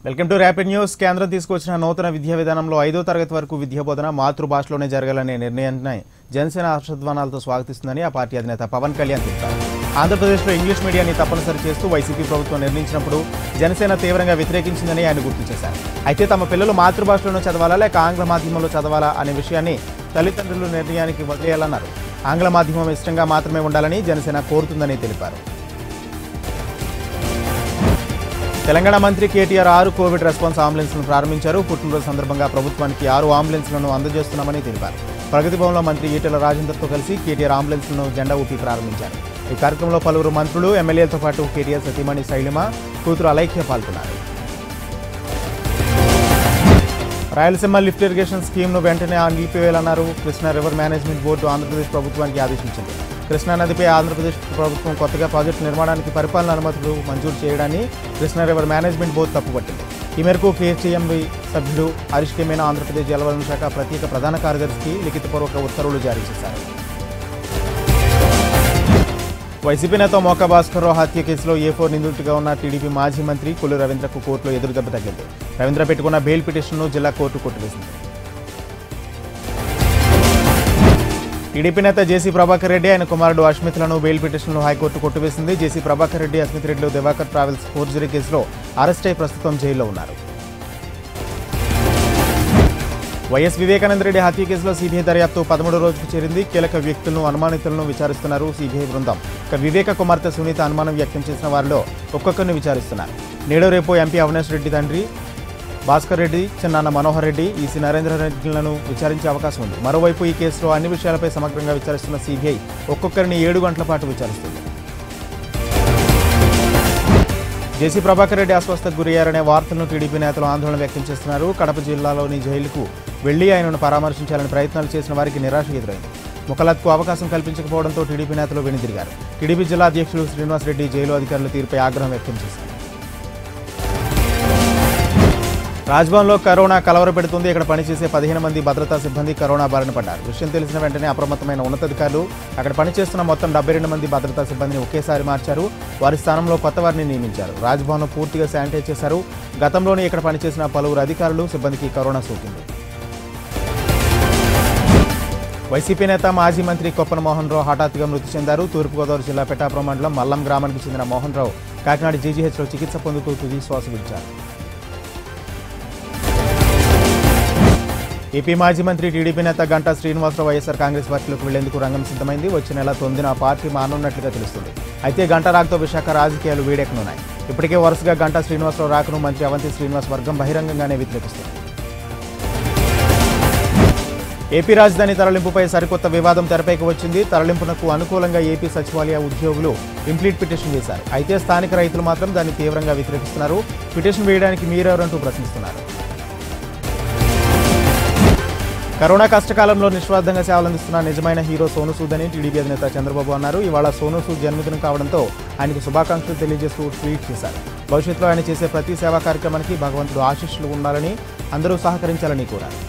welcome to rapid news కేంద్రం తీసుకొచ్చిన నూతన విద్యా విధానంలో ఐదో తరగతి వరకు విద్యా బోధన మాతృభాషలోనే జరగాలనే నిర్ణయాన్ని జనసేన హర్షధ్వానాలతో స్వాగతిస్తుందని ఆ పార్టీ అధినేత పవన్ కళ్యాణ్ తెలిపారు ఆంధ్రప్రదేశ్లో ఇంగ్లీష్ మీడియాన్ని తప్పనిసరి చేస్తూ వైసీపీ ప్రభుత్వం నిర్ణయించినప్పుడు జనసేన తీవ్రంగా వ్యతిరేకించిందని ఆయన గుర్తు చేశారు అయితే తమ పిల్లలు మాతృభాషలోనే చదవాలా లేక ఆంగ్ల మాధ్యమంలో చదవాలా అనే విషయాన్ని తల్లిదండ్రులు నిర్ణయానికి వదిలేయాలన్నారు ఆంగ్ల మాధ్యమం ఇష్టంగా మాత్రమే ఉండాలని జనసేన కోరుతుందని తెలిపారు తెలంగాణ మంత్రి కేటీఆర్ ఆరు కోవిడ్ రెస్పాన్స్ అంబులెన్స్లను ప్రారంభించారు పుట్టినరోజు సందర్భంగా ప్రభుత్వానికి ఆరు అంబులెన్స్లను అందజేస్తున్నామని తెలిపారు ప్రగతి భవన్లో మంత్రి ఈటెల రాజేందర్తో కలిసి కేటీఆర్ అంబులెన్స్లను జెండా ఊపి ప్రారంభించారు ఈ కార్యక్రమంలో పలువురు మంత్రులు ఎమ్మెల్యేలతో పాటు కేటీఆర్ సతీమణి శైలిమ కూతురు అలైఖ్య పాల్గొన్నారు రాయలసీమ లిఫ్ట్ ఇరిగేషన్ స్కీమ్ను వెంటనే నిలిపివేయాలన్నారు Krishna river management board Andhra Pradesh ప్రభుత్వానికి ఆదేశించింది కృష్ణా నదిపై ఆంధ్రప్రదేశ్ ప్రభుత్వం కొత్తగా ప్రాజెక్టు నిర్మాణానికి పరిపాలన అనుమతులు మంజూరు చేయడాన్ని కృష్ణా రివర్ మేనేజ్మెంట్ బోర్డు తప్పుపట్టింది ఈ మేరకు కేహెచ్ఎంవి సభ్యుడు హరీష్ కే మీనా ఆంధ్రప్రదేశ్ జలవనరుల శాఖ ప్రత్యేక ప్రధాన కార్యదర్శికి లిఖితపూర్వక ఉత్తర్వులు జారీ చేశారు వైసీపీ నేత మోకా భాస్కర్రావు హత్య కేసులో ఏ ఫోర్ నిందితుడిగా ఉన్న టీడీపీ మాజీ మంత్రి కొల్లు రవీంద్రకు కోర్టులో ఎదురు దెబ్బ తగ్గింది రవీంద్ర పెట్టుకున్న బెయిల్ పిటిషన్ను జిల్లా కోర్టు కొట్టివేసింది టీడీపీ నేత జేసీ ప్రభాకర్ రెడ్డి ఆయన కుమారుడు అస్మిత్లను బెయిల్ పిటిషన్లు హైకోర్టు కొట్టివేసింది జేసీ ప్రభాకర్ రెడ్డి అస్మిత్ రెడ్డిలు దివాకర్ ట్రావెల్స్ ఫోర్జరీ కేసులో అరెస్ట్ అయి ప్రస్తుతం జైల్లో ఉన్నారు వైఎస్ వివేకానంద రెడ్డి హత్య కేసులో సిబిఐ దర్యాప్తు పదమూడు రోజుకు చేరింది కీలక వ్యక్తులను అనుమానితులను విచారిస్తున్నారు సిబిఐ బృందం ఇక వివేక కుమార్తె సునీత అనుమానం వ్యక్తం చేసిన వారిలో ఒక్కొక్కరిని విచారిస్తున్నారు నేడు రేపు ఎంపీ అవినాష్ రెడ్డి తండ్రి భాస్కర్ రెడ్డి చిన్నాన్న మనోహర్ రెడ్డి ఈసీ నరేంద్ర రెడ్డిలను విచారించే అవకాశం ఉంది మరోవైపు ఈ కేసులో అన్ని విషయాలపై సమగ్రంగా విచారిస్తున్న సిబిఐ ఒక్కొక్కరిని ఏడు గంటల పాటు విచారిస్తుంది జేసీ ప్రభాకర్ రెడ్డి అస్వస్థకు గురయ్యారనే వార్తలను టీడీపీ నేతలు ఆందోళన వ్యక్తం చేస్తున్నారు కడప జిల్లాలోని జైలుకు వెళ్లి ఆయనను పరామర్శించాలని ప్రయత్నాలు చేసిన వారికి నిరాశ ఎదురైంది ముఖలత్కు అవకాశం కల్పించకపోవడంతో టీడీపీ నేతలు వెనుదిరిగారు టీడీపీ జిల్లా అధ్యక్షులు శ్రీనివాసరెడ్డి జైలు అధికారుల తీరుపై ఆగ్రహం వ్యక్తం చేశారు రాజ్భవన్లో కరోనా కలవరపెడుతుంది ఇక్కడ పనిచేసే పదిహేను మంది భద్రతా సిబ్బంది కరోనా బారిన పడ్డారు విషయం తెలిసిన వెంటనే అప్రమత్తమైన ఉన్నతాధికారులు అక్కడ పనిచేస్తున్న మొత్తం డెబ్బై రెండు మంది భద్రతా సిబ్బందిని ఒకేసారి మార్చారు వారి స్థానంలో కొత్త వారిని నియమించారు రాజ్భవన్ పూర్తిగా శానిటైజ్ చేశారు గతంలోనే ఇక్కడ పనిచేసిన పలువురు అధికారులు సిబ్బందికి కరోనా సోకింది వైసీపీ నేత మాజీ మంత్రి కొప్పన మోహన్ రావు హఠాత్తుగా మృతి చెందారు తూర్పుగోదావరి జిల్లా పెటాపురం మండలం మల్లం గ్రామానికి చెందిన మోహన్ రావు కాకినాడ జీజీహెచ్లో చికిత్స పొందుతూ తుది శ్వాస విడిచారు ఏపీ మాజీ మంత్రి టీడీపీ నేత గంటా శ్రీనివాసరావు వైఎస్ఆర్ కాంగ్రెస్ పార్టీలోకి వెళ్లేందుకు రంగం సిద్ధమైంది వచ్చే నెల తొమ్మిదిన ఆ పార్టీ మానున్నట్లుగా తెలుస్తుంది అయితే గంటా రాకతో విశాఖ రాజకీయాలు వేడెక్కనున్నాయి ఇప్పటికే వరుసగా గంటా శ్రీనివాసరావు రాకను మంత్రి అవంతి శ్రీనివాస్ వర్గం బహిరంగంగానే వ్యతిరేకిస్తుంది ఏపీ రాజధాని తరలింపుపై సరికొత్త వివాదం తెరపైకి వచ్చింది తరలింపునకు అనుకూలంగా ఏపీ సచివాలయ ఉద్యోగులు ఇంప్లీట్ పిటిషన్ వేశారు అయితే స్థానిక రైతులు మాత్రం దాన్ని తీవ్రంగా వ్యతిరేకిస్తున్నారు పిటిషన్ వేయడానికి మీరెవరంటూ ప్రశ్నిస్తున్నారు కరోనా కష్టకాలంలో నిస్వార్థంగా సేవలందిస్తున్న నిజమైన హీరో సోను సూద్ అని టీడీపీ అధినేత చంద్రబాబు అన్నారు ఇవాళ సోను సూద్ జన్మదినం కావడంతో ఆయనకు శుభాకాంక్షలు తెలియజేస్తూ ట్వీట్ చేశారు భవిష్యత్తులో ఆయన చేసే ప్రతి సేవా కార్యక్రమానికి భగవంతుడు ఆశీస్సులు ఉండాలని అందరూ సహకరించాలని కోరారు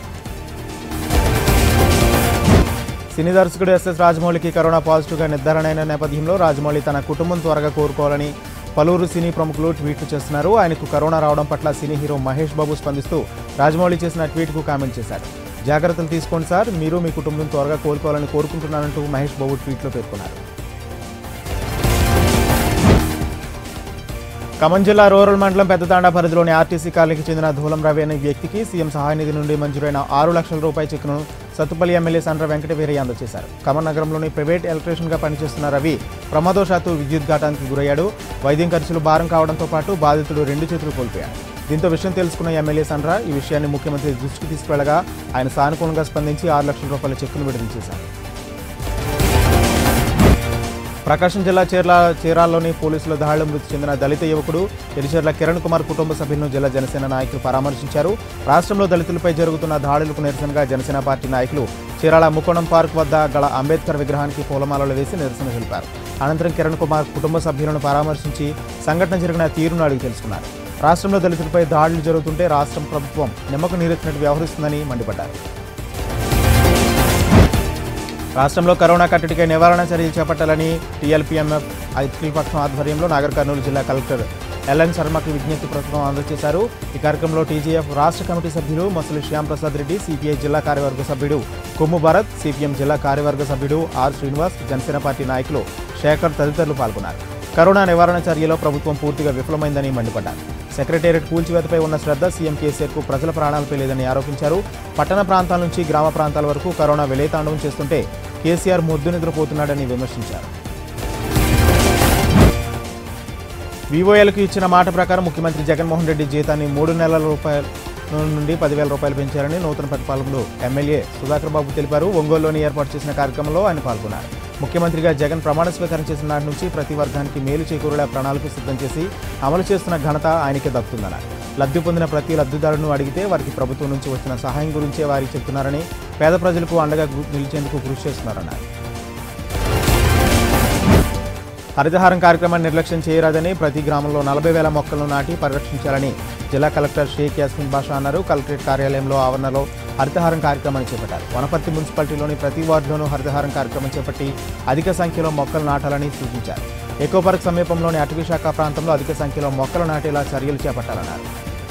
సినీ దర్శకుడు ఎస్ఎస్ రాజమౌళికి కరోనా పాజిటివ్గా నిర్ధారణ అయిన నేపథ్యంలో రాజమౌళి తన కుటుంబం త్వరగా కోరుకోవాలని పలువురు సినీ ప్రముఖులు ట్వీట్లు చేస్తున్నారు ఆయనకు కరోనా రావడం పట్ల సినీ హీరో మహేష్ బాబు స్పందిస్తూ రాజమౌళి చేసిన ట్వీట్కు కామెంట్ చేశారు జాగ్రత్తలు తీసుకోండి సార్ మీరు మీ కుటుంబం త్వరగా కోలుకోవాలని కోరుకుంటున్నానంటూ మహేష్ బాబు ట్వీట్లో పేర్కొన్నారు ఖమ్మం జిల్లా రూరల్ మండలం పెద్దతాండా పరిధిలోని ఆర్టీసీ కాలనీకి చెందిన ధూలం రవి అనే వ్యక్తికి సీఎం సహాయ నిధి నుండి మంజూరైన ఆరు లక్షల రూపాయల చెక్కును సత్తుపల్లి ఎమ్మెల్యే సండ్ర వెంకట వీరయ్య అందజేశారు ఖమ్మం నగరంలోని ప్రైవేట్ ఎలక్ట్రీషియన్గా పనిచేస్తున్న రవి ప్రమాదవశాత్తు విద్యుత్ ఘాటానికి గురయ్యాడు వైద్యం ఖర్చులు భారం కావడంతో పాటు బాధితుడు రెండు చేతులు కోల్పోయాడు దీంతో విషయం తెలుసుకున్న ఎమ్మెల్యే సండ్ర ఈ విషయాన్ని ముఖ్యమంత్రి దృష్టికి తీసుకువెళ్లగా ఆయన సానుకూలంగా స్పందించి ఆరు లక్షల రూపాయల చెక్కును విడుదల చేశారు ప్రకాశం జిల్లా చీర్ల చీరాల్లోని పోలీసుల దాడిలో మృతి చెందిన దళిత యువకుడు ఎరిచెర్ల కిరణ్ కుమార్ కుటుంబ సభ్యులను జిల్లా జనసేన నాయకులు పరామర్శించారు రాష్ట్రంలో దళితులపై జరుగుతున్న దాడులకు నిరసనగా జనసేన పార్టీ నాయకులు చీరాల ముకోణం పార్క్ వద్ద గల అంబేద్కర్ విగ్రహానికి పూలమాలలు వేసి నిరసన తెలిపారు అనంతరం కిరణ్ కుమార్ కుటుంబ సభ్యులను పరామర్శించి సంఘటన జరిగిన తీరును అడిగి తెలుసుకున్నారు రాష్ట్రంలో దళితులపై దాడులు జరుగుతుంటే రాష్ట్రం ప్రభుత్వం నిమ్మకు నీరెత్తినట్టు వ్యవహరిస్తుందని మండిపడ్డారు రాష్ట్రంలో కరోనా కట్టడికై నివారణ చర్యలు చేపట్టాలని టీఎల్పీఎంఎఫ్ అఖిలపక్షం ఆధ్వర్యంలో నాగర్ కర్నూలు జిల్లా కలెక్టర్ ఎల్ఎన్ శర్మకి విజ్ఞప్తి పత్రం అందజేశారు ఈ కార్యక్రమంలో టీజీఎఫ్ రాష్ట్ర కమిటీ సభ్యులు మసలి శ్యాంప్రసాద్ రెడ్డి సిపిఐ జిల్లా కార్యవర్గ సభ్యుడు కొమ్ము భరత్ సిపిఎం జిల్లా కార్యవర్గ సభ్యుడు ఆర్ శ్రీనివాస్ జనసేన పార్టీ నాయకులు శేఖర్ తదితరులు పాల్గొన్నారు కరోనా నివారణ చర్యలో ప్రభుత్వం పూర్తిగా విఫలమైందని మండిపడ్డారు సెక్రటేరియట్ కూల్చివేతపై ఉన్న శ్రద్ధ సీఎం కేసీఆర్కు ప్రజల ప్రాణాలపై లేదని ఆరోపించారు పట్టణ ప్రాంతాల నుంచి గ్రామ ప్రాంతాల వరకు కరోనా విలేతాండవం చేస్తుంటే కేసీఆర్ మొద్దు నిద్రపోతున్నాడని విమర్శించారు వివోఎల్కు ఇచ్చిన మాట ప్రకారం ముఖ్యమంత్రి జగన్మోహన్ రెడ్డి జీతాన్ని మూడు నెలల రూపాయల నుండి పదివేల రూపాయలు పెంచారని నూతన ప్రతిపాలనలో ఎమ్మెల్యే సుధాకర్ బాబు తెలిపారు ఒంగోలులోని ఏర్పాటు చేసిన కార్యక్రమంలో ఆయన పాల్గొన్నారు ముఖ్యమంత్రిగా జగన్ ప్రమాణ స్వీకారం చేసిన నాటి నుంచి ప్రతి వర్గానికి మేలు చేకూరేలా ప్రణాళిక సిద్ధం చేసి అమలు చేస్తున్న ఘనత ఆయనకే దక్కుతుందన్నారు లబ్ధి పొందిన ప్రతి లబ్ధిదారును అడిగితే వారికి ప్రభుత్వం నుంచి వచ్చిన సహాయం గురించే వారికి చెప్తున్నారని పేద ప్రజలకు అండగా గు- నిలిచేందుకు కృషి చేస్తున్నారన్నారు హరితహారం కార్యక్రమాన్ని నిర్లక్ష్యం చేయరాదని ప్రతి గ్రామంలో నలభై వేల మొక్కలను నాటి పరిరక్షించాలని జిల్లా కలెక్టర్ షేక్ యాస్మిన్ బాషా అన్నారు కలెక్టరేట్ కార్యాలయంలో ఆవరణలో హరితహారం కార్యక్రమాన్ని చేపట్టారు వనపర్తి మున్సిపాలిటీలోని ప్రతి వార్డులోనూ హరితహారం కార్యక్రమం చేపట్టి అధిక సంఖ్యలో మొక్కలు నాటాలని సూచించారు ఎకో పార్క్ సమీపంలోని అటవీ శాఖ ప్రాంతంలో అధిక సంఖ్యలో మొక్కలు నాటేలా చర్యలు చేపట్టాలన్నారు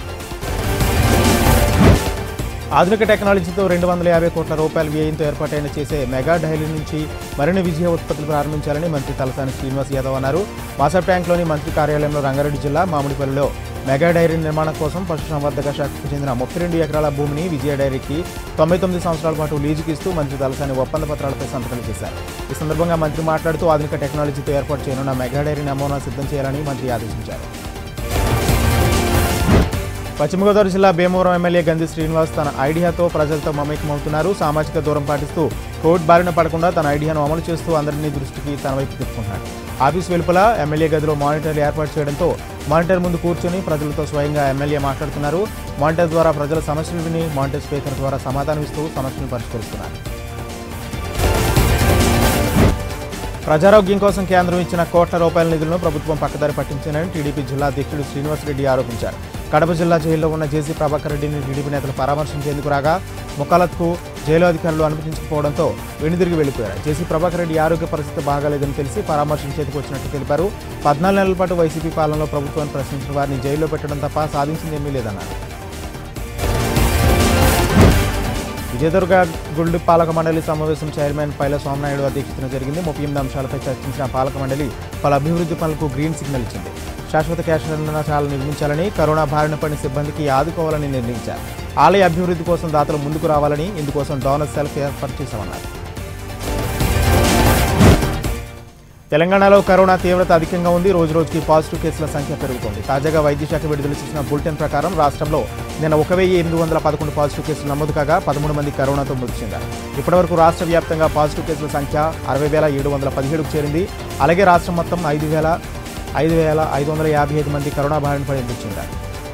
ఆధునిక టెక్నాలజీతో రెండు వందల యాభై కోట్ల రూపాయల వ్యయంతో ఏర్పాటైన చేసే మెగా డైరీ నుంచి మరిన్ని విజయ ఉత్పత్తులు ప్రారంభించాలని మంత్రి తలసాని శ్రీనివాస్ యాదవ్ అన్నారు మాసప్ ట్యాంక్లోని మంత్రి కార్యాలయంలో రంగారెడ్డి జిల్లా మామిడిపల్లిలో మెగా డైరీ నిర్మాణం కోసం పశుసంవర్ధక శాఖకు చెందిన ముప్పై రెండు ఎకరాల భూమిని విజయ డైరీకి తొంభై తొమ్మిది సంవత్సరాల పాటు లీజుకి ఇస్తూ మంత్రి తలసాని ఒప్పంద పత్రాలపై సంతకాలు చేశారు ఈ సందర్భంగా మంత్రి మాట్లాడుతూ ఆధునిక టెక్నాలజీతో ఏర్పాటు చేయనున్న మెగా డైరీ నమూనా సిద్ధం చేయాలని మంత్రి ఆదేశించారు పశ్చిమ గోదావరి జిల్లా భీమవరం ఎమ్మెల్యే గంధి శ్రీనివాస్ తన ఐడియాతో ప్రజలతో మమేకమవుతున్నారు సామాజిక దూరం పాటిస్తూ కోవిడ్ బారిన పడకుండా తన ఐడియాను అమలు చేస్తూ అందరినీ దృష్టికి తన వైపు తిప్పుకుంటున్నాడు ఆఫీస్ వెలుపల ఎమ్మెల్యే గదిలో మానిటర్లు ఏర్పాటు చేయడంతో మానిటర్ ముందు కూర్చొని ప్రజలతో స్వయంగా ఎమ్మెల్యే మాట్లాడుతున్నారు మానిటర్ ద్వారా ప్రజల సమస్యలు విని మానిటర్ స్పీకర్ ద్వారా సమాధానం ఇస్తూ సమస్యలను పరిష్కరిస్తున్నారు ప్రజారోగ్యం కోసం కేంద్రం ఇచ్చిన కోట్ల రూపాయల నిధులను ప్రభుత్వం పక్కదారి పట్టించిందని టీడీపీ జిల్లా అధ్యక్షుడు శ్రీనివాసరెడ్డి ఆరోపించారు కడప జిల్లా జైల్లో ఉన్న జేసీ ప్రభాకర్ రెడ్డిని టీడీపీ నేతలు పరామర్శించేందుకు రాగా ముఖాలత్కు జైలు అధికారులు అనుమతించకపోవడంతో వెనుదిరిగి వెళ్లిపోయారు జేసీ ప్రభాకర్ రెడ్డి ఆరోగ్య పరిస్థితి బాగాలేదని తెలిసి పరామర్శించేందుకు వచ్చినట్టు తెలిపారు పద్నాలుగు నెలల పాటు వైసీపీ పాలనలో ప్రభుత్వాన్ని ప్రశ్నించిన వారిని జైల్లో పెట్టడం తప్ప సాధించిందేమీ లేదన్నారు విజయదుర్గ గుండు పాలక మండలి సమావేశం చైర్మన్ పైల సోమనాయుడు అధ్యక్షతన జరిగింది ముప్పై ఎనిమిది అంశాలపై చర్చించిన పాలక మండలి పలు అభివృద్ధి పనులకు గ్రీన్ సిగ్నల్ ఇచ్చింది శాశ్వత క్యాష్ నిర్ణయాలు నిర్మించాలని కరోనా బారిన పడిన సిబ్బందికి ఆదుకోవాలని నిర్ణయించారు ఆలయ అభివృద్ధి కోసం దాతలు ముందుకు రావాలని ఇందుకోసం డోనర్ సెల్ఫ్ ఏర్పాటు చేశామన్నారు తెలంగాణలో కరోనా తీవ్రత అధికంగా ఉంది రోజు రోజుకి పాజిటివ్ కేసుల సంఖ్య పెరుగుతోంది తాజాగా వైద్య శాఖ విడుదల చేసిన బులెటిన్ ప్రకారం రాష్ట్రంలో నిన్న ఒక వెయ్యి ఎనిమిది వందల పదకొండు పాజిటివ్ కేసులు నమోదు కాగా పదమూడు మంది కరోనాతో మృతి చెందారు ఇప్పటివరకు రాష్ట్ర వ్యాప్తంగా పాజిటివ్ కేసుల సంఖ్య అరవై వేల ఏడు వందల పదిహేడుకు చేరింది అలాగే రాష్ట్రం మొత్తం ఐదు వేల ఐదు వేల ఐదు వందల యాభై ఐదు మంది కరోనా బారిన పడి మృతి చెందారు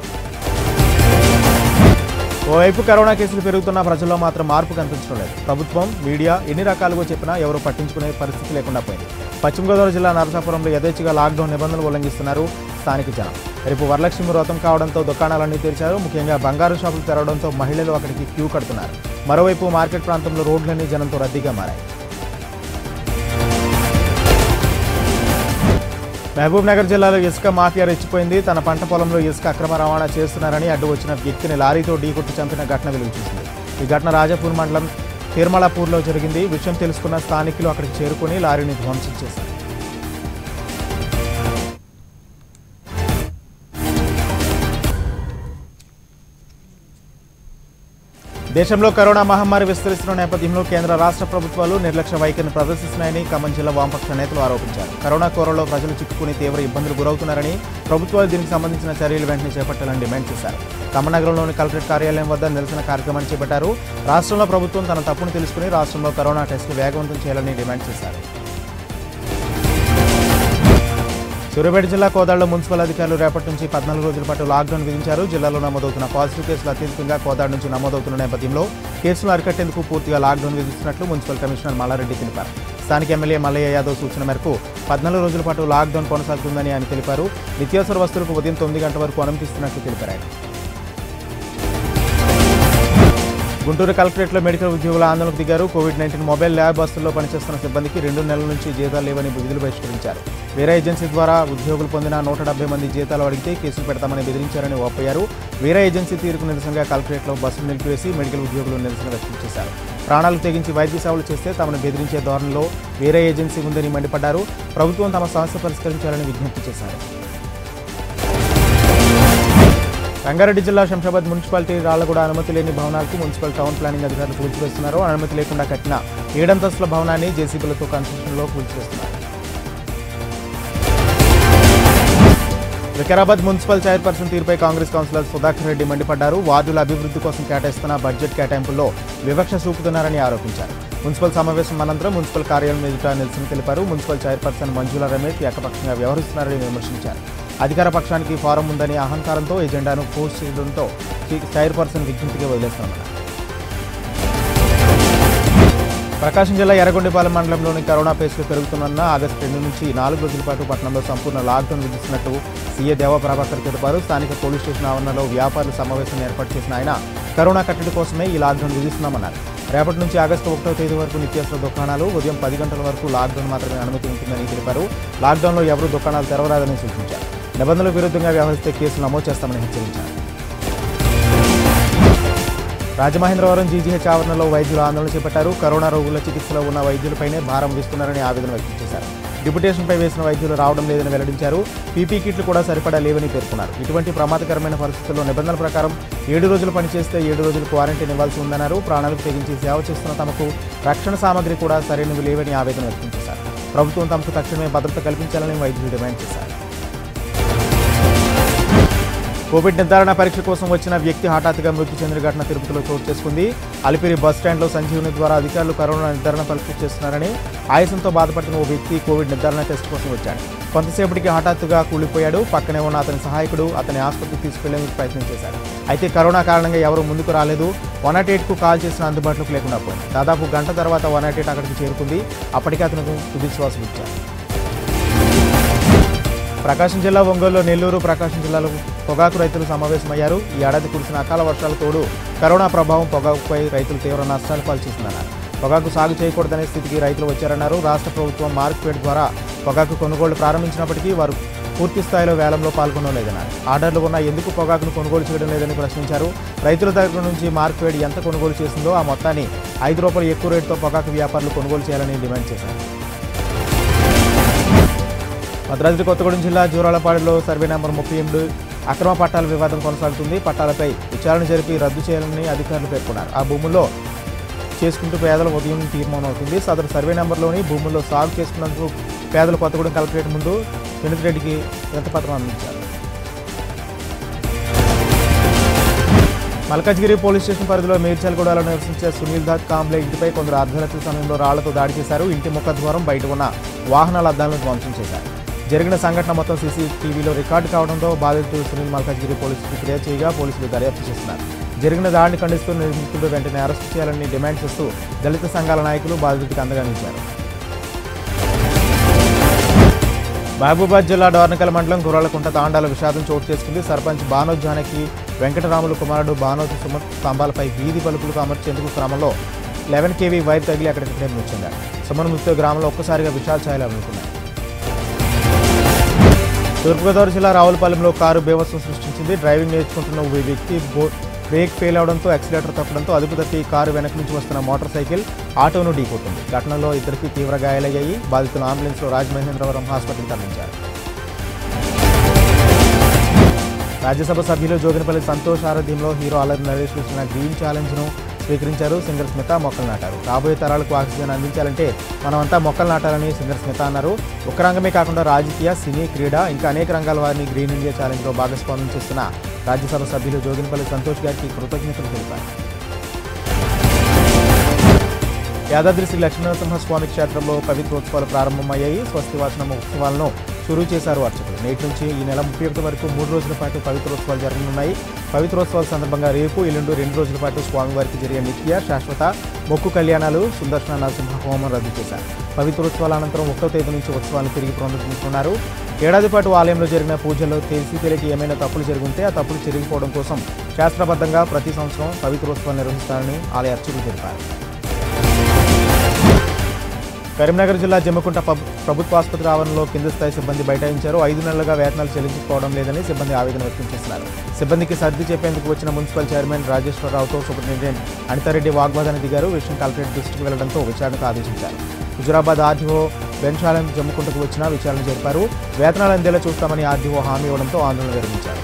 ఓవైపు కరోనా కేసులు పెరుగుతున్న ప్రజల్లో మాత్రం మార్పు కనిపించడం లేదు ప్రభుత్వం మీడియా ఎన్ని రకాలుగా చెప్పినా ఎవరు పట్టించుకునే పరిస్థితి లేకుండా పోయింది పశ్చిమ గోదావరి జిల్లా నరసాపురంలో యథేచ్ఛగా లాక్డౌన్ నిబంధనలు ఉల్లంఘిస్తున్నారు స్థానిక జనం రేపు వరలక్ష్మి వ్రతం కావడంతో దుకాణాలన్నీ తెరిచారు ముఖ్యంగా బంగారు షాపులు తెరవడంతో మహిళలు అక్కడికి క్యూ కడుతున్నారు మరోవైపు మార్కెట్ ప్రాంతంలో రోడ్లన్నీ జనంతో రద్దీగా మారాయి మహబూబ్ నగర్ జిల్లాలో ఇసుక మాఫియా రెచ్చిపోయింది తన పంట పొలంలో ఇసుక అక్రమ రవాణా చేస్తున్నారని అడ్డు వచ్చిన వ్యక్తిని లారీతో ఢీకొట్టి చంపిన ఘటన వెలుగు చూసింది ఈ ఘటన రాజాపూర్ మండలం తిరుమలాపూర్లో జరిగింది విషయం తెలుసుకున్న స్థానికులు అక్కడికి చేరుకుని లారీని ధ్వంసం చేశారు దేశంలో కరోనా మహమ్మారి విస్తరిస్తున్న నేపథ్యంలో కేంద్ర రాష్ట్ర ప్రభుత్వాలు నిర్లక్ష్య వైఖరిని ప్రదర్శిస్తున్నాయని ఖమ్మం జిల్లా వామపక్ష నేతలు ఆరోపించారు కరోనా కోరలో ప్రజలు చిక్కుకుని తీవ్ర ఇబ్బందులు గురవుతున్నారని ప్రభుత్వాలు దీనికి సంబంధించిన చర్యలు వెంటనే చేపట్టాలని డిమాండ్ చేశారు ఖమ్మం నగరంలోని కలెక్టరేట్ కార్యాలయం వద్ద నిరసన కార్యక్రమాన్ని చేపట్టారు రాష్ట్రంలో ప్రభుత్వం తన తప్పును తెలుసుకుని రాష్ట్రంలో కరోనా టెస్టులు వేగవంతం చేయాలని డిమాండ్ చేశారు సూర్యాపేట జిల్లా కోదాడలో మున్సిపల్ అధికారులు రేపటి నుంచి పద్నాలుగు రోజుల పాటు లాక్డౌన్ విధించారు జిల్లాలో నమోదవుతున్న పాజిటివ్ కేసులు అత్యధికంగా కోదాడ నుంచి నమోదవుతున్న నేపథ్యంలో కేసులు అరికట్టేందుకు పూర్తిగా లాక్డౌన్ విధిస్తున్నట్లు మున్సిపల్ కమిషనర్ మల్లారెడ్డి తెలిపారు స్థానిక ఎమ్మెల్యే మల్లయ్య యాదవ్ సూచన మేరకు పద్నాలుగు రోజుల పాటు లాక్డౌన్ కొనసాగుతుందని ఆయన తెలిపారు నిత్యావసర వస్తువులకు ఉదయం తొమ్మిది గంటల వరకు అనుమతిస్తున్నట్లు తెలిపారు ఆయన గుంటూరు కలెక్టరేట్లో మెడికల్ ఉద్యోగుల ఆందోళనకు దిగారు కోవిడ్ నైన్టీన్ మొబైల్ ల్యాబ్ బస్సుల్లో పనిచేస్తున్న సిబ్బందికి రెండు నెలల నుంచి జీతాలు లేవని విధులు బహిష్కరించారు వేరే ఏజెన్సీ ద్వారా ఉద్యోగులు పొందిన నూట డెబ్బై మంది జీతాలు అడిగితే కేసులు పెడతామని బెదిరించారని ఒప్పయ్యారు వేరే ఏజెన్సీ తీరుకు నిరసనగా కలెక్టరేట్లో బస్సులు నిలిపివేసి మెడికల్ ఉద్యోగులు నిరసన వ్యక్తం చేశారు ప్రాణాలకు తెగించి వైద్య సేవలు చేస్తే తమను బెదిరించే ధోరణిలో వేరే ఏజెన్సీ ఉందని మండిపడ్డారు ప్రభుత్వం తమ సమస్య పరిష్కరించాలని విజ్ఞప్తి చేశారు రంగారెడ్డి జిల్లా శంషాబాద్ మున్సిపాలిటీ రాళ్లగూడ అనుమతి లేని భవనాలకు మున్సిపల్ టౌన్ ప్లానింగ్ అధికారులు కూల్చివేస్తున్నారు అనుమతి లేకుండా కట్టిన ఏడంతస్తుల భవనాన్ని జేసీబీలతో కన్స్ట్రక్షన్లో కూల్చివేస్తున్నారు వికారాబాద్ మున్సిపల్ చైర్పర్సన్ తీరుపై కాంగ్రెస్ కౌన్సిలర్ సుధాకర్ రెడ్డి మండిపడ్డారు వార్డుల అభివృద్ధి కోసం కేటాయిస్తున్న బడ్జెట్ కేటాయింపుల్లో వివక్ష చూపుతున్నారని ఆరోపించారు మున్సిపల్ సమావేశం అనంతరం మున్సిపల్ కార్యాలయం ఎదుట నిరసన తెలిపారు మున్సిపల్ చైర్పర్సన్ మంజుల రమేష్ ఏకపక్షంగా వ్యవహరిస్తున్నారని విమర్శించారు అధికార పక్షానికి ఫారం ఉందని అహంకారంతో ఎజెండాను పోస్ట్ చేయడంతో చైర్పర్సన్ విజ్ఞప్తిగా వదిలేస్తామన్నారు ప్రకాశం జిల్లా ఎర్రగొండపాలెం మండలంలోని కరోనా కేసులు పెరుగుతున్న ఆగస్టు రెండు నుంచి నాలుగు రోజుల పాటు పట్టణంలో సంపూర్ణ లాక్డౌన్ విధిస్తున్నట్టు సీఏ దేవప్రభాకర్ తెలిపారు స్థానిక పోలీస్ స్టేషన్ ఆవరణలో వ్యాపారుల సమావేశం ఏర్పాటు చేసిన ఆయన కరోనా కట్టడి కోసమే ఈ లాక్డౌన్ విధిస్తున్నామన్నారు రేపటి నుంచి ఆగస్టు ఒకటో తేదీ వరకు నిత్యావసర దుకాణాలు ఉదయం పది గంటల వరకు లాక్డౌన్ మాత్రమే అనుమతి ఉంటుందని తెలిపారు లాక్డౌన్లో ఎవరూ దుకాణాలు తెరవరాదని సూచించారు నిబంధనలకు విరుద్ధంగా వ్యవహరిస్తే కేసులు నమోదు చేస్తామని హెచ్చరించారు రాజమహేంద్రవరం జీజీహెచ్ ఆవరణలో వైద్యులు ఆందోళన చేపట్టారు కరోనా రోగుల చికిత్సలో ఉన్న వైద్యులపైనే భారం వేస్తున్నారని ఆవేదన వ్యక్తం చేశారు డిప్యుటేషన్పై వేసిన వైద్యులు రావడం లేదని వెల్లడించారు పీపీ కిట్లు కూడా సరిపడా లేవని పేర్కొన్నారు ఇటువంటి ప్రమాదకరమైన పరిస్థితుల్లో నిబంధనల ప్రకారం ఏడు రోజులు పనిచేస్తే ఏడు రోజులు క్వారంటైన్ ఇవ్వాల్సి ఉందన్నారు ప్రాణాలకు తెగించి సేవ చేస్తున్న తమకు రక్షణ సామగ్రి కూడా సరైనవి లేవని ఆవేదన వ్యక్తం చేశారు ప్రభుత్వం తమకు తక్షణమే భద్రత కల్పించాలని వైద్యులు డిమాండ్ చేశారు కోవిడ్ నిర్ధారణ పరీక్ష కోసం వచ్చిన వ్యక్తి హఠాత్తుగా మృతి చెందిన ఘటన తిరుపతిలో చోటు చేసుకుంది అలిపిరి బస్ స్టాండ్లో సంజీవని ద్వారా అధికారులు కరోనా నిర్ధారణ పరీక్ష చేస్తున్నారని ఆయాసంతో బాధపడుతున్న ఓ వ్యక్తి కోవిడ్ నిర్ధారణ టెస్ట్ కోసం వచ్చాడు కొంతసేపటికి హఠాత్తుగా కూలిపోయాడు పక్కనే ఉన్న అతని సహాయకుడు అతని ఆసుపత్రికి తీసుకెళ్లేందుకు ప్రయత్నం చేశాడు అయితే కరోనా కారణంగా ఎవరూ ముందుకు రాలేదు వన్ నాట్ ఎయిట్కు కాల్ చేసిన అందుబాటులోకి లేకుండా పోయింది దాదాపు గంట తర్వాత వన్ నాట్ ఎయిట్ అక్కడికి చేరుకుంది అప్పటికే అతను తుది శ్వాస ఇచ్చారు ప్రకాశం జిల్లా ఒంగోలులో నెల్లూరు ప్రకాశం జిల్లాలో పొగాకు రైతులు సమావేశమయ్యారు ఈ ఏడాది కురిసిన అకాల వర్షాల తోడు కరోనా ప్రభావం పొగాకుపై రైతులు తీవ్ర నష్టాలు పాల్చేస్తున్నారన్నారు పొగాకు సాగు చేయకూడదనే స్థితికి రైతులు వచ్చారన్నారు రాష్ట్ర ప్రభుత్వం మార్కెట్ ద్వారా పొగాకు కొనుగోలు ప్రారంభించినప్పటికీ వారు పూర్తి స్థాయిలో వేలంలో పాల్గొనలేదన్నారు ఆర్డర్లు ఉన్నా ఎందుకు పొగాకును కొనుగోలు చేయడం లేదని ప్రశ్నించారు రైతుల దగ్గర నుంచి మార్కెట్ ఎంత కొనుగోలు చేసిందో ఆ మొత్తాన్ని ఐదు రూపాయలు ఎక్కువ రేటుతో పొగాకు వ్యాపారులు కొనుగోలు చేయాలని డిమాండ్ చేశారు భద్రాద్రి కొత్తగూడెం జిల్లా జూరాలపాడులో సర్వే నెంబర్ ముప్పై ఎనిమిది అక్రమ పట్టాల వివాదం కొనసాగుతుంది పట్టాలపై విచారణ జరిపి రద్దు చేయాలని అధికారులు పేర్కొన్నారు ఆ భూముల్లో చేసుకుంటూ పేదల ఉదయం తీర్మానం అవుతుంది సదరు సర్వే నెంబర్లోని భూముల్లో సాగు చేసుకున్నందుకు పేదలు కొత్తగూడెం కలెక్టరేట్ ముందు రెడ్డికి వినతిపత్రం అందించారు మల్కాజ్గిరి పోలీస్ స్టేషన్ పరిధిలో మేడ్చల్గూడలో నివసించే సునీల్ దాత్ కాంబ్లే ఇంటిపై కొందరు అర్ధరాత్రి సమయంలో రాళ్లతో దాడి చేశారు ఇంటి ముఖ ద్వారం బయట ఉన్న వాహనాల అద్దాలను ధ్వంసం చేశారు జరిగిన సంఘటన మొత్తం సీసీటీవీలో రికార్డు కావడంతో బాధితుడు సునీల్ మల్కాజ్గిరి పోలీసులకు ఫిర్యాదు చేయగా పోలీసులు దర్యాప్తు చేస్తున్నారు జరిగిన దాడిని ఖండిస్తూ నిందితుడు వెంటనే అరెస్టు చేయాలని డిమాండ్ చేస్తూ దళిత సంఘాల నాయకులు బాధితుడికి అండగా నిలిచారు మహబూబాద్ జిల్లా డోర్నకల్ మండలం గుర్రాలకుంట తాండాల విషాదం చోటు చేసుకుంది సర్పంచ్ బానోజ్ జానకి వెంకటరాములు కుమారుడు బానోజ్ సుమత్ స్తంభాలపై వీధి బలుపులకు అమర్చేందుకు క్రమంలో లెవెన్ కేవీ వైర్ తగిలి అక్కడికక్కడే మృతి చెందాడు సుమన్ మృతి గ్రామంలో ఒక్కసారిగా విషాద ఛాయలు అనుకున్నాయి తూర్పుగోదావరి జిల్లా రావులపాలెంలో కారు బీభత్సం సృష్టించింది డ్రైవింగ్ నేర్చుకుంటున్న ఓ వ్యక్తి బో బ్రేక్ ఫెయిల్ అవడంతో యాక్సిలేటర్ తప్పడంతో అదుపు తప్పి కారు వెనక నుంచి వస్తున్న మోటార్ సైకిల్ ఆటోను ఢీకొట్టింది ఘటనలో ఇద్దరికి తీవ్ర గాయాలయ్యాయి బాధితులు అంబులెన్స్లో రాజమహేంద్రవరం హాస్పిటల్కి తరలించారు రాజ్యసభ సభ్యులు జోగినపల్లి సంతోష్ ఆరోగ్యంలో హీరో అల్లరి నరేష్ ఇచ్చిన గ్రీన్ ఛాలెంజ్ను స్వీకరించారు సింగర్ స్మిత మొక్కలు నాటారు రాబోయే తరాలకు ఆక్సిజన్ అందించాలంటే మనమంతా మొక్కలు నాటాలని సింగర్ స్మిత అన్నారు ఒక రంగమే కాకుండా రాజకీయ సినీ క్రీడ ఇంకా అనేక రంగాల వారిని గ్రీన్ ఇండియా ఛాలెంజ్లో భాగస్వామ్యం చేస్తున్న రాజ్యసభ సభ్యులు జోగినపల్లి సంతోష్ గారికి కృతజ్ఞతలు తెలిపారు యాదాద్రి శ్రీ లక్ష్మీనరసింహ స్వామి క్షేత్రంలో పవిత్రోత్సవాలు ప్రారంభమయ్యాయి స్వస్తి వాచనం ఉత్సవాలను షురూ చేశారు అర్చకులు నేటి నుంచి ఈ నెల ముప్పై ఒకటి వరకు మూడు రోజుల పాటు పవిత్రోత్సవాలు జరగనున్నాయి పవిత్రోత్సవాల సందర్భంగా రేపు ఎల్లుండి రెండు రోజుల పాటు స్వామివారికి జరిగే నిత్య శాశ్వత మొక్కు కళ్యాణాలు సుదర్శన నరసింహ హోమం రద్దు చేశారు పవిత్రోత్సవాల అనంతరం ఒకటో తేదీ నుంచి ఉత్సవాలను తిరిగి ప్రారంభించుకున్నారు ఏడాది పాటు ఆలయంలో జరిగిన పూజల్లో తెలిసి తెలియక ఏమైనా తప్పులు జరుగుంటే ఆ తప్పులు చెరిగిపోవడం కోసం శాస్త్రబద్ధంగా ప్రతి సంవత్సరం పవిత్రోత్సవాలు నిర్వహిస్తారని ఆలయ అర్చకులు తెలిపారు కరీంనగర్ జిల్లా జమ్మకుంట పబ్- ప్రభుత్వ ఆసుపత్రి ఆవరణలో కింద స్థాయి సిబ్బంది బైఠాయించారు ఐదు నెలలుగా వేతనాలు చెల్లించుకోవడం లేదని సిబ్బంది ఆవేదన వ్యక్తం చేస్తున్నారు సిబ్బందికి సర్ది చెప్పేందుకు వచ్చిన మున్సిపల్ చైర్మన్ రాజేశ్వరరావుతో సూపరింటెండెంట్ అనితారెడ్డి వాగ్వాదానికి దిగారు విషయం కలెక్టరేట్ దృష్టికి వెళ్లడంతో విచారణకు ఆదేశించారు హుజురాబాద్ ఆర్డీఓ బెంచాలం జమ్ముకుంటకు వచ్చిన విచారణ జరిపారు వేతనాలు అందేలా చూస్తామని ఆర్డీఓ హామీ ఇవ్వడంతో ఆందోళన విరమించారు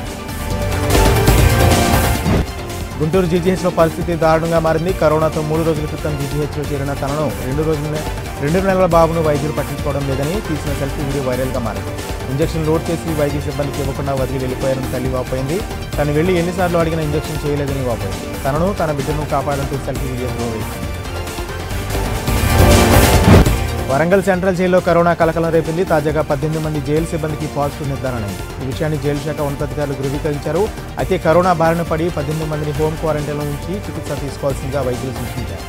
గుంటూరు జీజీహెచ్లో పరిస్థితి దారుణంగా మారింది కరోనాతో మూడు రోజుల క్రితం జీజీహెచ్లో చేరిన తనను రెండు రోజుల రెండు నెలల బాబును వైద్యులు పట్టించుకోవడం లేదని తీసిన సెల్ఫీ వీడియో వైరల్గా మారింది ఇంజక్షన్ లోడ్ చేసి వైద్య సిబ్బందికి ఇవ్వకుండా వదిలి వెళ్ళిపోయారని తల్లి వాపోయింది తను వెళ్లి ఎన్నిసార్లు అడిగిన ఇంజక్షన్ చేయలేదని వాపోయింది తనను తన బిడ్డను కాపాడంటూ సెల్ఫీ వీడియో త్రో వేసింది వరంగల్ సెంట్రల్ జైల్లో కరోనా కలకలం రేపింది తాజాగా పద్దెనిమిది మంది జైలు సిబ్బందికి పాజిటివ్ నిర్ధారణ అయింది ఈ విషయాన్ని జైలు శాఖ ఉన్నతాధికారులు ధృవీకరించారు అయితే కరోనా బారిన పడి పద్దెనిమిది మందిని హోం క్వారంటైన్లో ఉంచి చికిత్స తీసుకోవాల్సిందిగా వైద్యులు సూచించారు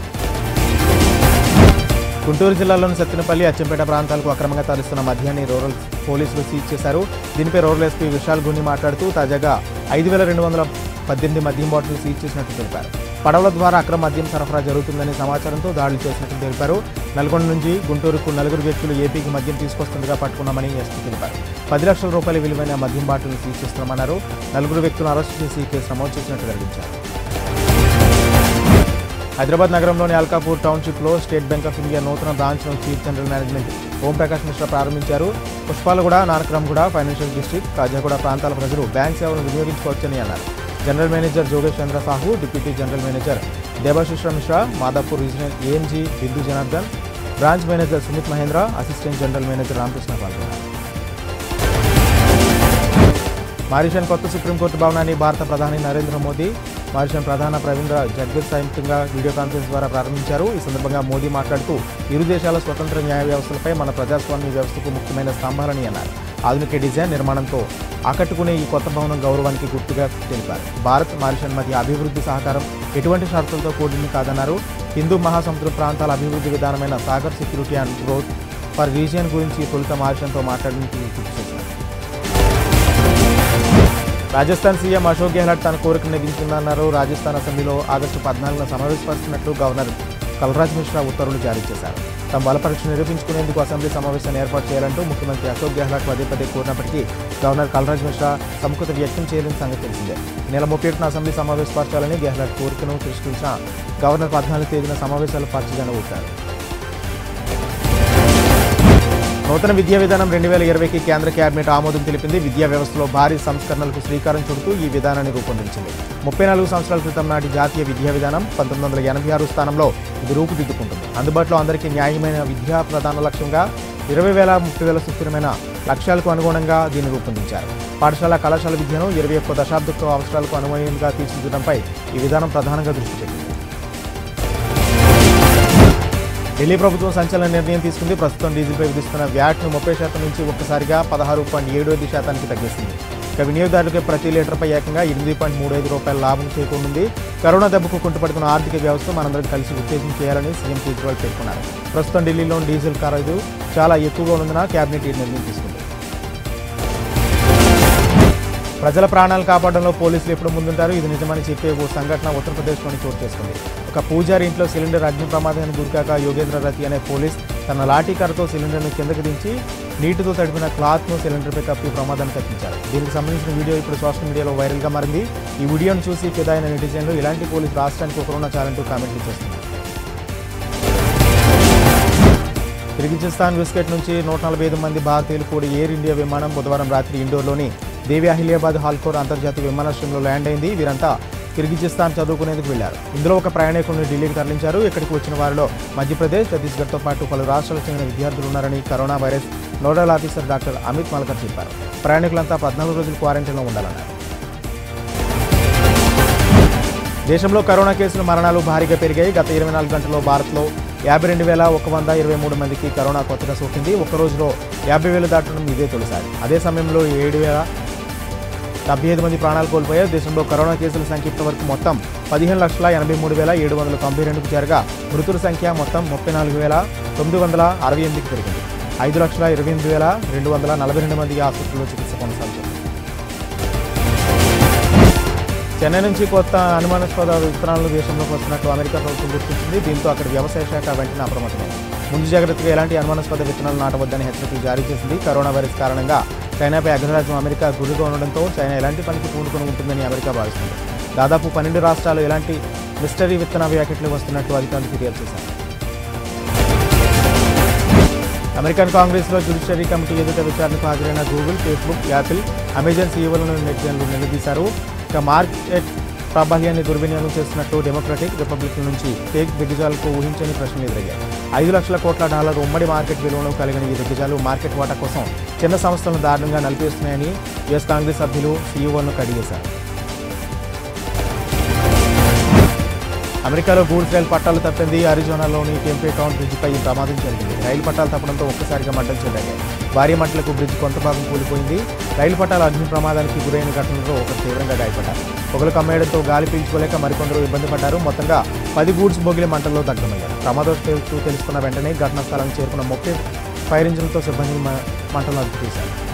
గుంటూరు జిల్లాలోని సత్తెనపల్లి అచ్చంపేట ప్రాంతాలకు అక్రమంగా తరలిస్తున్న మద్యాన్ని రూరల్ పోలీసులు సీజ్ చేశారు దీనిపై రూరల్ ఎస్పీ విశాల్ గుండి మాట్లాడుతూ తాజాగా ఐదు వేల రెండు వందల పద్దెనిమిది మద్యం బాటిల్ సీజ్ చేసినట్టు తెలిపారు పడవల ద్వారా అక్రమ మద్యం సరఫరా జరుగుతుందనే సమాచారంతో దాడులు చేసినట్టు తెలిపారు నల్గొండ నుంచి గుంటూరుకు నలుగురు వ్యక్తులు ఏపీకి మద్యం తీసుకొస్తుండగా పట్టుకున్నామని ఎస్పీ తెలిపారు పది లక్షల రూపాయల విలువైన మద్యం బాటిల్ సీజ్ చేస్తున్నామన్నారు నలుగురు వ్యక్తులను అరెస్ట్ చేసి కేసు నమోదు చేసినట్టు వెల్లడించారు హైదరాబాద్ నగరంలోని అల్కాపూర్ టౌన్షిప్లో స్టేట్ బ్యాంక్ ఆఫ్ ఇండియా నూతన బ్రాంచ్ను chief general management Om Prakash Mishra ప్రారంభించారు పుష్పాలగూడ నానక్రమ్గూడ ఫైనాన్షియల్ డిస్ట్రిక్ట్ కాజాగూడ ప్రాంతాల ప్రజలు బ్యాంక్ సేవలను వినియోగించుకోవచ్చని అన్నారు జనరల్ మేనేజర్ జోగేష్ Chandra Sahu deputy general manager దేబాశిష్ర Mishra Madhapur regional A M G Bindu Janardhan branch manager Sumit Mahendra assistant general manager Ramakrishna పాల్గొన్నారు మారిషన్ కొత్త సుప్రీంకోర్టు భవనాన్ని భారత ప్రధాని నరేంద్ర మోదీ మారిషన్ ప్రధాన ప్రవీంద్ర జగ్జిత్ సంయుక్తంగా వీడియో కాన్ఫరెన్స్ ద్వారా ప్రారంభించారు ఈ సందర్భంగా మోదీ మాట్లాడుతూ ఇరు దేశాల స్వతంత్ర న్యాయ వ్యవస్థలపై మన ప్రజాస్వామ్య వ్యవస్థకు ముఖ్యమైన స్తంభాలని అన్నారు ఆధునిక డిజైన్ నిర్మాణంతో ఆకట్టుకునే ఈ కొత్త భవనం గౌరవానికి గుర్తుగా తెలిపారు భారత్ మారిషన్ మధ్య అభివృద్ధి సహకారం ఎటువంటి షరతులతో కూడింది కాదన్నారు హిందూ మహాసముద్ర ప్రాంతాల అభివృద్ధి విధానమైన Sagar security and growth for region గురించి తొలుత మారిషన్తో మాట్లాడడానికి గుర్తు చేశారు రాజస్థాన్ సీఎం అశోక్ గెహ్లాట్ తన కోరికను నెగ్గించుకుందన్నారు రాజస్థాన్ అసెంబ్లీలో ఆగస్టు పద్నాలుగున సమావేశపరుస్తున్నట్లు గవర్నర్ కల్రాజ్ మిశ్రా ఉత్తర్వులు జారీ చేశారు తమ బలపరీక్ష నిరూపించుకునేందుకు అసెంబ్లీ సమావేశాన్ని ఏర్పాటు చేయాలంటూ ముఖ్యమంత్రి అశోక్ గెహ్లాట్ పదే పదే కోరినప్పటికీ గవర్నర్ కల్రాజ్ మిశ్రా సముఖత వ్యక్తం చేయలేని సంగతి తెలిసిందే ఈ నెల ముప్పై ఒకటిన అసెంబ్లీ సమావేశపరచాలని గెహ్లాట్ కోరికను తిరస్కరించిన గవర్నర్ పద్నాలుగు తేదీన సమావేశాలు పరచగానే ఊపారు నూతన విద్యా విధానం రెండు వేల ఇరవైకి కేంద్ర కేబినెట్ ఆమోదం తెలిపింది విద్యా వ్యవస్థలో భారీ సంస్కరణలకు శ్రీకారం చుడుతూ ఈ విధానాన్ని రూపొందించింది ముప్పై నాలుగు సంవత్సరాల క్రితం నాటి జాతీయ విద్యా విధానం పంతొమ్మిది వందల ఎనభై ఆరు స్థానంలో ఇది రూపుదిద్దుకుంటుంది అందుబాటులో అందరికీ న్యాయమైన విద్యా ప్రధాన లక్ష్యంగా ఇరవై వేల ముప్పై వేల సుస్థిరమైన లక్ష్యాలకు అనుగుణంగా దీన్ని రూపొందించారు పాఠశాల కళాశాల విద్యను ఇరవై ఒక్క దశాబ్దపు అవసరాలకు అనుగుణంగా తీర్చిదిద్దడంపై ఈ విధానం ప్రధానంగా దృష్టి పెట్టింది ఢిల్లీ ప్రభుత్వం సంచలన నిర్ణయం తీసుకుంది ప్రస్తుతం డీజిల్పై విధిస్తున్న వ్యాట్ను ముప్పై శాతం నుంచి ఒక్కసారిగా పదహారు పాయింట్ ఏడు ఐదు శాతానికి తగ్గిస్తుంది ఇక వినియోగదారులకి ప్రతి లీటర్పై ఏకంగా ఎనిమిది పాయింట్ మూడు ఐదు రూపాయల లాభం చేకూరుంది కరోనా దెబ్బకు కుంటుపడుతున్న ఆర్థిక వ్యవస్థ మనందరం కలిసి ఉత్తేజం చేయాలని సీఎం కేజ్రీవాల్ పేర్కొన్నారు ప్రస్తుతం ఢిల్లీలో డీజిల్ ఖరీదు చాలా ఎక్కువగా ఉన్నందున కేబినెట్ ఈ నిర్ణయం తీసుకుంది ప్రజల ప్రాణాలు కాపాడడంలో పోలీసులు ఎప్పుడు ముందుంటారు ఇది నిజమని చెప్పే ఓ సంఘటన ఉత్తరప్రదేశ్లోని చోటు చేసుకుంది ఒక పూజారి ఇంట్లో సిలిండర్ అగ్ని ప్రమాదానికి గురికాక యోగేంద్ర రతి అనే పోలీస్ తన లాఠీ కర్రతో సిలిండర్ను కిందకి దించి నీటితో తడిపిన క్లాత్ను సిలిండర్పై కప్పి ప్రమాదాన్ని తప్పించారు దీనికి సంబంధించిన వీడియో ఇప్పుడు సోషల్ మీడియాలో వైరల్గా మారింది ఈ వీడియోను చూసి ఫిదాయిన నెటిజన్లు ఇలాంటి పోలీసు రాష్ట్రానికి ఒకరున్న చాలంటూ కామెంట్లు చేస్తున్నారు కిర్గిజిస్తాన్ బిస్కెట్ నుంచి నూట నలభై ఐదు మంది భారతీయులు కూడి ఎయిర్ ఇండియా విమానం బుధవారం రాత్రి ఇండోర్లోని దేవి అహిల్యాబాద్ హాల్కోర్ అంతర్జాతీయ విమానాశ్రయంలో ల్యాండ్ అయింది వీరంతా కిర్గిజిస్తాన్ చదువుకునేందుకు వెళ్లారు ఇందులో ఒక ప్రయాణికుడిని ఢిల్లీకి తరలించారు ఇక్కడికి వచ్చిన వారిలో మధ్యప్రదేశ్ ఛత్తీస్గఢ్తో పాటు పలు రాష్ట్రాలకు చెందిన విద్యార్థులు ఉన్నారని corona virus nodal officer doctor Amit Malkar చెప్పారు ప్రయాణికులంతా పద్నాలుగు రోజులు క్వారంటైన్లో ఉండాలన్నారు దేశంలో కరోనా కేసులు మరణాలు భారీగా పెరిగాయి గత ఇరవై నాలుగు గంటల్లో భారత్లో యాభై రెండు వేల ఒక వంద ఇరవై మూడు మందికి కరోనా కొత్తగా సోకింది ఒక్క రోజులో యాభై వేలు దాటడం ఇదే తొలిసారి అదే సమయంలో ఏడు వేల డెబ్బై ఐదు మంది ప్రాణాలు కోల్పోయారు దేశంలో కరోనా కేసుల సంఖ్య ఇప్పటివరకు మొత్తం పదిహేను లక్షల ఎనభై మూడు వేల ఏడు వందల తొంభై రెండుకు చేరగా మృతుల సంఖ్య మొత్తం ముప్పై నాలుగు వేల తొమ్మిది వందల అరవై ఎనిమిదికి పెరిగింది ఐదు లక్షల ఇరవై ఎనిమిది వేల రెండు వందల నలభై రెండు మంది ఆసుపత్రిలో చికిత్స కొనసాగుతుంది చెన్నై నుంచి కొత్త అనుమానాస్పద విత్తనాలను దేశంలోకి వస్తున్నట్టు అమెరికా ప్రభుత్వం గుర్తించింది దీంతో అక్కడ వ్యవసాయ శాఖ వెంటనే అప్రమత్తమైంది ముందు జాగ్రత్తగా ఎలాంటి అనుమానాస్పద విత్తనాలు నాటవద్దని హెచ్చరికలు జారీ చేసింది కరోనా వైరస్ కారణంగా చైనాపై అగ్రరాజ్యం అమెరికా గురిగా ఉండడంతో చైనా ఎలాంటి పనికి పూనుకొని ఉంటుందని అమెరికా భావిస్తుంది దాదాపు పన్నెండు రాష్ట్రాలు ఎలాంటి మిస్టరీ విత్తన వ్యాకెట్లు వస్తున్నట్టు అధికారులు ఫిర్యాదు చేశారు అమెరికన్ కాంగ్రెస్లో జ్యుడిషియరీ కమిటీ ఎదుట విచారణకు హాజరైన గూగుల్ ఫేస్బుక్ యాపిల్ అమెజాన్ సీఈఓలను నెటిజన్లు నిలదీశారు ఇక మార్కెట్ ప్రాబల్యాన్ని దుర్వినియోగం చేస్తున్నట్టు డెమోక్రటిక్ రిపబ్లిక్ నుంచి ఫేక్ దిగ్గజాలకు ఊహించని ప్రశ్నలు ఎదురయ్యాయి ఐదు లక్షల కోట్ల డాలర్ ఉమ్మడి మార్కెట్ విలువను కలిగిన ఈ దిగ్గజాలు మార్కెట్ వాటా కోసం చిన్న సంస్థలను దారుణంగా నలిపేస్తున్నాయని యుఎస్ కాంగ్రెస్ సభ్యులు సీఈఓను కడిగేశారు అమెరికాలో గూడ్స్ రైలు పట్టాలు తప్పింది అరిజోనాలోని టెంపే టౌన్ బ్రిడ్జిపై ఈ ప్రమాదం జరిగింది రైలు పట్టాలు తప్పడంతో ఒక్కసారిగా మంటలు చెందాయి భారీ మంటలకు బ్రిడ్జ్ కొంత భాగం కూలిపోయింది రైలు పట్టాల అగ్ని ప్రమాదానికి గురైన ఘటనలో ఒకరు తీవ్రంగా గాయపడ్డారు పొగలు కమ్మేయడంతో గాలి పీల్చుకోలేక మరికొందరు ఇబ్బంది పడ్డారు మొత్తంగా పది గూడ్స్ బొగిలి మంటల్లో దగ్ధమయ్యారు ప్రమాదం తెలుసు తెలుసుకున్న వెంటనే ఘటనా స్థలానికి చేరుకున్న ముప్పై ఫైర్ ఇంజిన్లతో సిబ్బంది మ- మంటలను అదుపు చేశారు